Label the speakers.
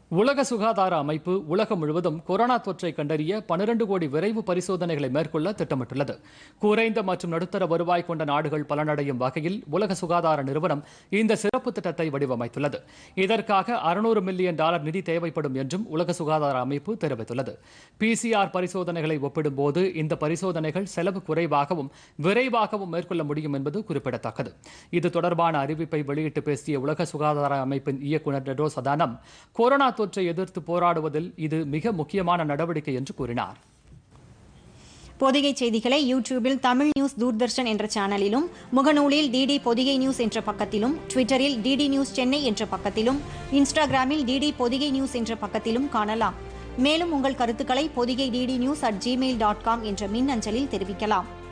Speaker 1: உலக சுகாதார அமைப்பு உலகம் முழுவதும் கொரோனா தொற்றை கண்டறிய பனிரெண்டு கோடி விரைவு பரிசோதனைகளை மேற்கொள்ள திட்டமிட்டுள்ளது குறைந்த மற்றும் நடுத்தர வருவாய் கொண்ட நாடுகள் பலனடையும் வகையில் உலக சுகாதார நிறுவனம் இந்த சிறப்பு திட்டத்தை வடிவமைத்துள்ளது இதற்காக அறுநூறு மில்லியன் டாலர் நிதி தேவைப்படும் என்றும் உலக சுகாதார அமைப்பு தெரிவித்துள்ளது பிசிஆர் பரிசோதனைகளை ஒப்பிடும்போது இந்த பரிசோதனைகள் செலவு குறைவாகவும் விரைவாகவும் மேற்கொள்ள முடியும் என்பது குறிப்பிடத்தக்கது இது தொடர்பான அறிவிப்பை வெளியிட்டு பேசிய உலக சுகாதார அமைப்பின் இயக்குநர் டெட்ரோஸ் அதானம் கொரோனா தொற்றை எதிர்த்து போராடுவதில் இது மிக முக்கியமான நடவடிக்கை என்று கூறினார்
Speaker 2: பொதிகை செய்திகளை யூடியூபில் தமிழ் நியூஸ் தூர்தர்ஷன் என்ற சேனலிலும் முகநூலில் டிடி பொதிகை நியூஸ் என்ற பக்கத்திலும் ட்விட்டரில் டிடி நியூஸ் சென்னை என்ற பக்கத்திலும் இன்ஸ்டாகிராமில் டிடி பொதிகை நியூஸ் என்ற பக்கத்திலும் காணலாம் மேலும் உங்கள் கருத்துக்களை Podhigai DD news at Gmail dot com என்ற மின் அஞ்சலில் தெரிவிக்கலாம்